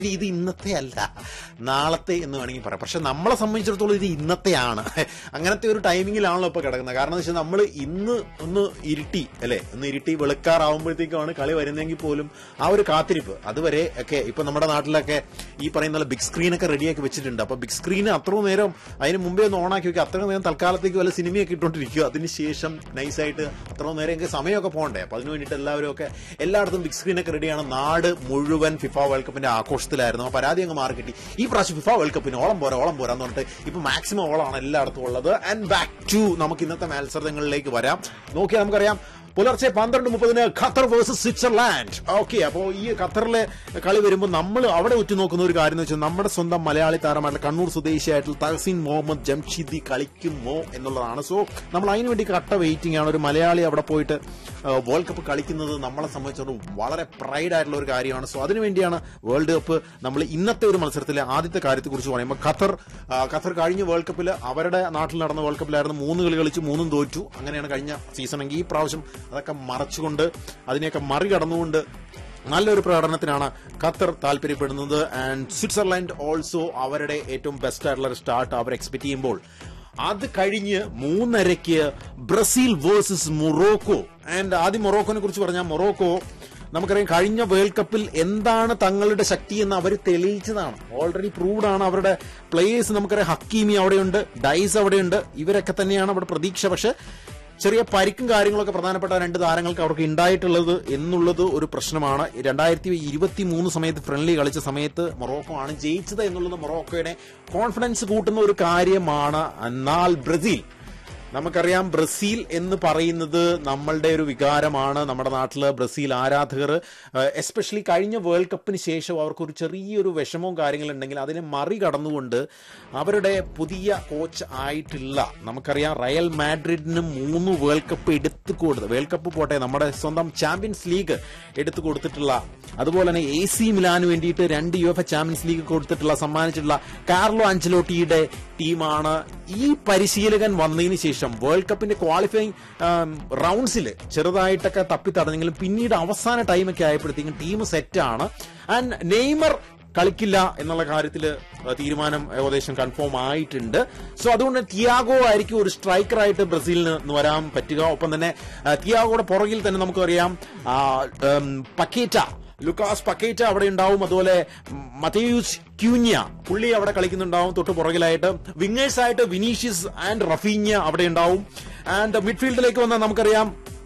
ഇത് ഇന്നത്തെ അല്ല നാളത്തെ എന്ന് വേണമെങ്കിൽ പറയാം പക്ഷെ നമ്മളെ സംബന്ധിച്ചിടത്തോളം ഇത് ഇന്നത്തെയാണ് അങ്ങനത്തെ ഒരു ടൈമിങ്ങിലാണല്ലോ ഇപ്പൊ കിടക്കുന്നത് കാരണം എന്ന് വെച്ചാൽ നമ്മൾ ഇന്ന് ഒന്ന് ഇരുട്ടി അല്ലെ ഒന്ന് ഇരുട്ടി വെളുക്കാറാവുമ്പോഴത്തേക്കാണ് കളി വരുന്നതെങ്കിൽ പോലും ആ ഒരു കാത്തിരിപ്പ് അതുവരെ ഒക്കെ ഇപ്പൊ നമ്മുടെ നാട്ടിലൊക്കെ ഈ പറയുന്ന ബിഗ് സ്ക്രീനൊക്കെ റെഡിയാക്കി വെച്ചിട്ടുണ്ട് അപ്പൊ ബിഗ് സ്ക്രീന് അത്രയും നേരം അതിന് മുമ്പേ ഒന്ന് ഓണാക്കി വെക്കുക അത്രയും നേരം തൽക്കാലത്തേക്ക് വല്ല സിനിമയൊക്കെ ഇട്ടുകൊണ്ടിരിക്കുക അതിനുശേഷം നൈസായിട്ട് അത്രയും നേരം എനിക്ക് സമയമൊക്കെ പോകണ്ടേ അപ്പൊ അതിന് വേണ്ടിയിട്ട് എല്ലാവരും ഒക്കെ എല്ലായിടത്തും ബിഗ് സ്ക്രീനൊക്കെ റെഡിയാണ് നാട് മുഴുവൻ ഫിഫ വേൾഡ് കപ്പിന്റെ ആഘോഷത്തിലായിരുന്നു ആ പരാതി അങ്ങ് മാറി കിട്ടി ഈ പ്രാവശ്യം ഫിഫ വേൾഡ് കപ്പിന് ഓളം പോരാ ഓളം പോരാ എന്ന് പറഞ്ഞിട്ട് ഇപ്പൊ മാക്സിമം ഓളമാണ് എല്ലായിടത്തും ഉള്ളത് ആൻഡ് ബാക്ക് ടു നമുക്ക് ഇന്നത്തെ മത്സരങ്ങളിലേക്ക് വരാം നോക്കിയാൽ നമുക്കറിയാം പുലർച്ചെ പന്ത്രണ്ട് മുപ്പതിന് ഖത്തർ വേഴ്സസ് സ്വിറ്റ്സർലാൻഡ് ഓക്കെ അപ്പോൾ ഈ ഖത്തറിലെ കളി വരുമ്പോൾ നമ്മൾ അവിടെ ഉറ്റുനോക്കുന്ന ഒരു കാര്യം എന്ന് വെച്ചാൽ നമ്മുടെ സ്വന്തം മലയാളി താരമായിട്ടുള്ള കണ്ണൂർ സ്വദേശിയായിട്ടുള്ള തഹസീൻ മുഹമ്മദ് ജംഷിദി കളിക്കുമോ എന്നുള്ളതാണ് സോ നമ്മൾ അതിനു വേണ്ടി കട്ട വെയിറ്റിംഗ് ആണ് ഒരു മലയാളി അവിടെ പോയിട്ട് വേൾഡ് കപ്പ് കളിക്കുന്നത് നമ്മളെ സംബന്ധിച്ചിടത്തോളം വളരെ പ്രൈഡ് ആയിട്ടുള്ള ഒരു കാര്യമാണ് സോ അതിനുവേണ്ടിയാണ് വേൾഡ് കപ്പ് നമ്മൾ ഇന്നത്തെ ഒരു മത്സരത്തിലെ ആദ്യത്തെ കാര്യത്തെക്കുറിച്ച് പറയുമ്പോൾ ഖത്തർ ആ, ഖത്തർ കഴിഞ്ഞ വേൾഡ് കപ്പിൽ അവരുടെ നാട്ടിൽ നടന്ന വേൾഡ് കപ്പിലായിരുന്നു മൂന്ന് കളി കളിച്ച് മൂന്നും തോറ്റു അങ്ങനെയാണ് കഴിഞ്ഞ സീസൺ എങ്കിൽ ഈ പ്രാവശ്യം അതൊക്കെ മറച്ചുകൊണ്ട് അതിനെയൊക്കെ മറികടന്നുകൊണ്ട് നല്ലൊരു പ്രകടനത്തിനാണ് ഖത്തർ താല്പര്യപ്പെടുന്നത് ആൻഡ് സ്വിറ്റ്സർലാൻഡ് ഓൾസോ അവരുടെ ഏറ്റവും ബെസ്റ്റ് ആയിട്ടുള്ള ഒരു സ്റ്റാർട്ട് അവർ എക്സ്പെക്ട് ചെയ്യുമ്പോൾ അത് കഴിഞ്ഞ് മൂന്നരയ്ക്ക് ബ്രസീൽ വേഴ്സസ് മൊറോക്കോ ആൻഡ് ആദ്യം മൊറോക്കോനെ കുറിച്ച് പറഞ്ഞാൽ മൊറോക്കോ നമുക്കറിയാം കഴിഞ്ഞ വേൾഡ് കപ്പിൽ എന്താണ് തങ്ങളുടെ ശക്തി എന്ന് അവർ തെളിയിച്ചതാണ് ഓൾറെഡി പ്രൂവ്ഡ് ആണ് അവരുടെ പ്ലേയേഴ്സ് നമുക്കറിയാം ഹക്കീമി അവിടെയുണ്ട് ഡൈസ് അവിടെയുണ്ട് ഇവരൊക്കെ തന്നെയാണ് അവിടെ പ്രതീക്ഷ പക്ഷെ ചെറിയ പരിക്കും കാര്യങ്ങളൊക്കെ പ്രധാനപ്പെട്ട രണ്ട് താരങ്ങൾക്ക് അവർക്ക് ഉണ്ടായിട്ടുള്ളത് എന്നുള്ളത് ഒരു പ്രശ്നമാണ് രണ്ടായിരത്തി ഇരുപത്തി മൂന്ന് സമയത്ത് ഫ്രണ്ട്ലി കളിച്ച സമയത്ത് മൊറോക്കോ ആണ് ജയിച്ചത് എന്നുള്ളത് മൊറോക്കോയുടെ കോൺഫിഡൻസ് കൂട്ടുന്ന ഒരു കാര്യമാണ് എന്നാൽ ബ്രസീൽ നമുക്കറിയാം ബ്രസീൽ എന്ന് പറയുന്നത് നമ്മളുടെ ഒരു വികാരമാണ് നമ്മുടെ നാട്ടില് ബ്രസീൽ ആരാധകർ എസ്പെഷ്യലി കഴിഞ്ഞ വേൾഡ് കപ്പിന് ശേഷം അവർക്ക് ഒരു ചെറിയൊരു വിഷമവും കാര്യങ്ങളുണ്ടെങ്കിൽ അതിനെ മറികടന്നുകൊണ്ട് അവരുടെ പുതിയ കോച്ച് ആയിട്ടുള്ള നമുക്കറിയാം റയൽ മാഡ്രിഡിന് മൂന്ന് വേൾഡ് കപ്പ് എടുത്തു കൊടുത്ത് വേൾഡ് കപ്പ് പോട്ടെ നമ്മുടെ സ്വന്തം ചാമ്പ്യൻസ് ലീഗ് എടുത്തു കൊടുത്തിട്ടുള്ള അതുപോലെ തന്നെ എ സി മിലാന് വേണ്ടിയിട്ട് രണ്ട് യു എഫ് ചാമ്പ്യൻസ് ലീഗ് കൊടുത്തിട്ടുള്ള സമ്മാനിച്ചിട്ടുള്ള കാർലോ അഞ്ചലോട്ടിയുടെ ടീമാണ് ഈ പരിശീലകൻ വന്നതിന് ശേഷം വേൾഡ് കപ്പിന്റെ ക്വാളിഫയിങ് റൗണ്ട്സിൽ ചെറുതായിട്ടൊക്കെ തപ്പിത്തടഞ്ഞെങ്കിലും പിന്നീട് അവസാന ടൈമൊക്കെ ആയപ്പോഴത്തേക്കും ടീം സെറ്റാണ് ആൻഡ് നെയ്മർ കളിക്കില്ല എന്നുള്ള കാര്യത്തിൽ തീരുമാനം ഏകദേശം കൺഫേം ആയിട്ടുണ്ട് സോ അതുകൊണ്ട് തിയാഗോ ആയിരിക്കും ഒരു സ്ട്രൈക്കറായിട്ട് ബ്രസീലിന് ഇന്ന് വരാൻ പറ്റുക ഒപ്പം തന്നെ ആ, തിയാഗോയുടെ പുറകിൽ തന്നെ നമുക്കറിയാം ആ, ഉം, പക്കേറ്റ ലുക്കാസ് പക്കേറ്റ അവിടെ ഉണ്ടാവും അതുപോലെ മതയൂസ് ക്യൂന്യ പുള്ളി അവിടെ കളിക്കുന്നുണ്ടാവും തൊട്ട് പുറകിലായിട്ട് വിങ്ങേഴ്സ് ആയിട്ട് വിനീഷ്യസ് ആൻഡ് റഫീഞ്ഞ അവിടെ ഉണ്ടാവും ആൻഡ് മിഡ്ഫീൽഡിലേക്ക് വന്നാൽ നമുക്കറിയാം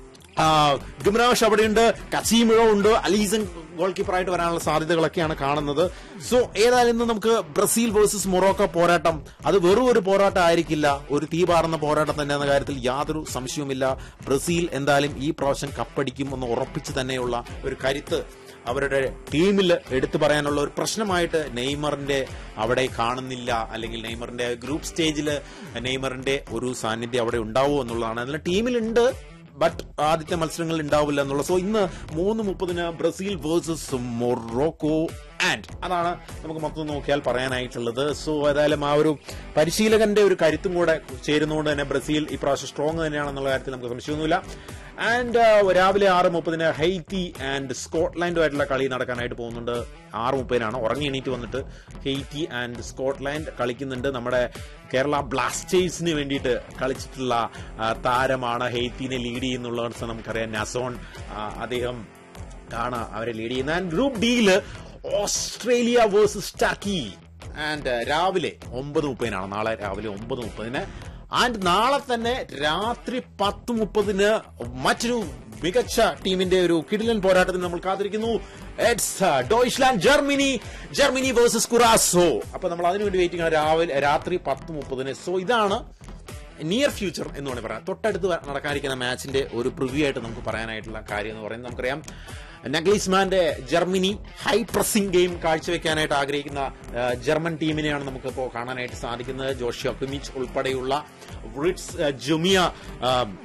ഗുമരാഷ് അവിടെയുണ്ട് കസീമിഴോ ഉണ്ട് അലീസൻ ഗോൾ കീപ്പറായിട്ട് വരാനുള്ള സാധ്യതകളൊക്കെയാണ് കാണുന്നത് സോ ഏതായാലും ഇന്ന് നമുക്ക് ബ്രസീൽ വേഴ്സസ് മൊറോക്കോ പോരാട്ടം അത് വെറും ഒരു പോരാട്ടം ആയിരിക്കില്ല ഒരു തീ പാറുന്ന പോരാട്ടം തന്നെ എന്ന കാര്യത്തിൽ യാതൊരു സംശയവുമില്ല ബ്രസീൽ എന്തായാലും ഈ പ്രാവശ്യം കപ്പടിക്കും എന്ന് ഉറപ്പിച്ച് തന്നെയുള്ള ഒരു കരുത്ത് അവരുടെ ടീമിൽ എടുത്തു പറയാനുള്ള ഒരു പ്രശ്നമായിട്ട് നെയ്മറിന്റെ അവിടെ കാണുന്നില്ല അല്ലെങ്കിൽ നെയ്മറിന്റെ ഗ്രൂപ്പ് സ്റ്റേജിൽ നെയ്മറിന്റെ ഒരു സാന്നിധ്യം അവിടെ ഉണ്ടാവുമോ എന്നുള്ളതാണ് അതിൽ ടീമിലുണ്ട് ബട്ട് ആദ്യത്തെ മത്സരങ്ങളിൽ ഉണ്ടാവില്ല എന്നുള്ള സോ ഇന്ന് മൂന്ന് മുപ്പതിന് ബ്രസീൽ വേഴ്സസ് മൊറോക്കോ ആൻഡ് അതാണ് നമുക്ക് മൊത്തം നോക്കിയാൽ പറയാനായിട്ടുള്ളത് സോ ഏതായാലും ആ ഒരു പരിശീലകന്റെ ഒരു കരുത്തും കൂടെ ചേരുന്നതുകൊണ്ട് തന്നെ ബ്രസീൽ ഇപ്രാവശ്യം സ്ട്രോങ് തന്നെയാണെന്നുള്ള കാര്യത്തിൽ നമുക്ക് സംശയമൊന്നുമില്ല ആൻഡ് രാവിലെ ആറ് മുപ്പതിന് ഹെയ്ത്തി ആൻഡ് സ്കോട്ട്ലാൻഡുമായിട്ടുള്ള കളി നടക്കാനായിട്ട് പോകുന്നുണ്ട് ആറ് മുപ്പതിനാണ് ഉറങ്ങി എണീറ്റ് വന്നിട്ട് ഹെയ്റ്റി ആൻഡ് സ്കോട്ട്ലാൻഡ് കളിക്കുന്നുണ്ട് നമ്മുടെ കേരള ബ്ലാസ്റ്റേഴ്സിന് വേണ്ടിയിട്ട് കളിച്ചിട്ടുള്ള ആ, താരമാണ് ഹെയ്ത്തിനെ ലീഡ് ചെയ്യുന്നുള്ള നമുക്കറിയാം നസോൺ ആ, അദ്ദേഹം ആണ് അവരെ ലീഡ് ചെയ്യുന്നത് ആൻഡ് ഗ്രൂപ്പ് ഡിയില് ഓസ്ട്രേലിയ വേഴ്സസ് ടർക്കി ആൻഡ് രാവിലെ ഒമ്പത് മുപ്പതിനാണ് നാളെ രാവിലെ ഒമ്പത് മുപ്പതിന് ആൻഡ് നാളെ തന്നെ രാത്രി പത്ത് മുപ്പതിന് മറ്റൊരു മികച്ച ടീമിന്റെ ഒരു കിടിലൻ പോരാട്ടത്തിന് നമ്മൾ കാത്തിരിക്കുന്നു it's Deutschland Germany Germany versus Curacao അപ്പൊ നമ്മൾ അതിനുവേണ്ടി വെയിറ്റിംഗ് ആണ് രാവിലെ രാത്രി പത്ത് മുപ്പതിന് സോ ഇതാണ് നിയർ ഫ്യൂച്ചർ എന്ന് വേണമെങ്കിൽ പറയാം തൊട്ടടുത്ത് വ- നടക്കാനിരിക്കുന്ന മാച്ചിന്റെ ഒരു പ്രിവ്യൂ ആയിട്ട് നമുക്ക് പറയാനായിട്ടുള്ള കാര്യം എന്ന് പറയുന്നത് നമുക്കറിയാം നഗ്ലീസ്മാന്റെ ജർമ്മനി ഹൈ പ്രസിംഗ് ഗെയിം കാഴ്ചവെക്കാനായിട്ട് ആഗ്രഹിക്കുന്ന ആ, ജർമ്മൻ ടീമിനെയാണ് നമുക്ക് ഇപ്പോൾ കാണാനായിട്ട് സാധിക്കുന്നത് ജോഷിയ കിമിച്ച് ഉൾപ്പെടെയുള്ള റിറ്റ്സ് ആ, ജുമിയ ആ,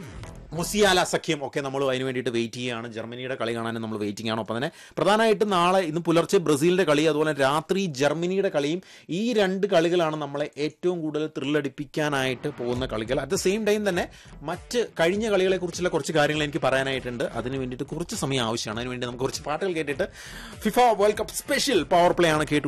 മുസിയാല സഖ്യം ഒക്കെ നമ്മൾ അതിന് വേണ്ടിയിട്ട് വെയിറ്റ് ചെയ്യുകയാണ് ജർമ്മനിയുടെ കളി കാണാനും നമ്മൾ വെയിറ്റിംഗ് ആണ് ഒപ്പം തന്നെ പ്രധാനമായിട്ടും നാളെ ഇന്ന് പുലർച്ചെ ബ്രസീലിന്റെ കളി അതുപോലെ രാത്രി ജർമ്മനിയുടെ കളിയും ഈ രണ്ട് കളികളാണ് നമ്മളെ ഏറ്റവും കൂടുതൽ ത്രില്ലടിപ്പിക്കാനായിട്ട് പോകുന്ന കളികൾ അറ്റ് ദ സെയിം ടൈം തന്നെ മറ്റ് കഴിഞ്ഞ കളികളെ കുറിച്ചുള്ള കുറച്ച് കാര്യങ്ങൾ എനിക്ക് പറയാനായിട്ടുണ്ട് അതിന് വേണ്ടിയിട്ട് കുറച്ച് സമയം ആവശ്യമാണ് അതിന് വേണ്ടി നമുക്ക് കുറച്ച് പാട്ടുകൾ കേട്ടിട്ട് FIFA world cup special power play ആണ് കേട്ടു